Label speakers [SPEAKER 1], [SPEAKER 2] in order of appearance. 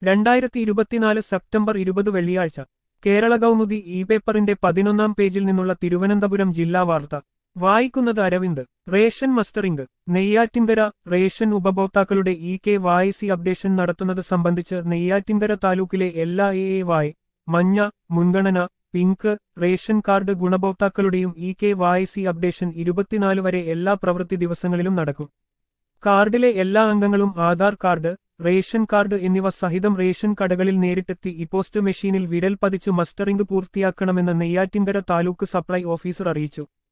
[SPEAKER 1] രണ്ടായിരത്തി ഇരുപത്തിനാല് സെപ്റ്റംബർ ഇരുപത് വെള്ളിയാഴ്ച കേരള കൗമുദി ഇ പേപ്പറിന്റെ പതിനൊന്നാം പേജിൽ നിന്നുള്ള തിരുവനന്തപുരം ജില്ലാ വാർത്ത വായിക്കുന്നത് Aravind ration mustering Neyyattinkara ration ഉപഭോക്താക്കളുടെ e K Y C updation നടത്തുന്നത് സംബന്ധിച്ച് നെയ്യാറ്റിൻകര താലൂക്കിലെ എല്ലാ എ എ വായ് മഞ്ഞ മുൻഗണന പിങ്ക് റേഷൻ കാർഡ് ഗുണഭോക്താക്കളുടെയും e K Y C updation ഇരുപത്തിനാല് വരെ എല്ലാ പ്രവൃത്തി ദിവസങ്ങളിലും നടക്കും കാർഡിലെ എല്ലാ അംഗങ്ങളും ആധാർ കാർഡ് റേഷൻ കാർഡ് എന്നിവ സഹിതം റേഷൻ കടകളിൽ നേരിട്ടെത്തി ഇപ്പോസ്റ്റ് മെഷീനിൽ വിരൽ പതിച്ച് മസ്റ്ററിംഗ് പൂർത്തിയാക്കണമെന്ന് നെയ്യാറ്റിൻകര താലൂക്ക് സപ്ലൈ ഓഫീസർ അറിയിച്ചു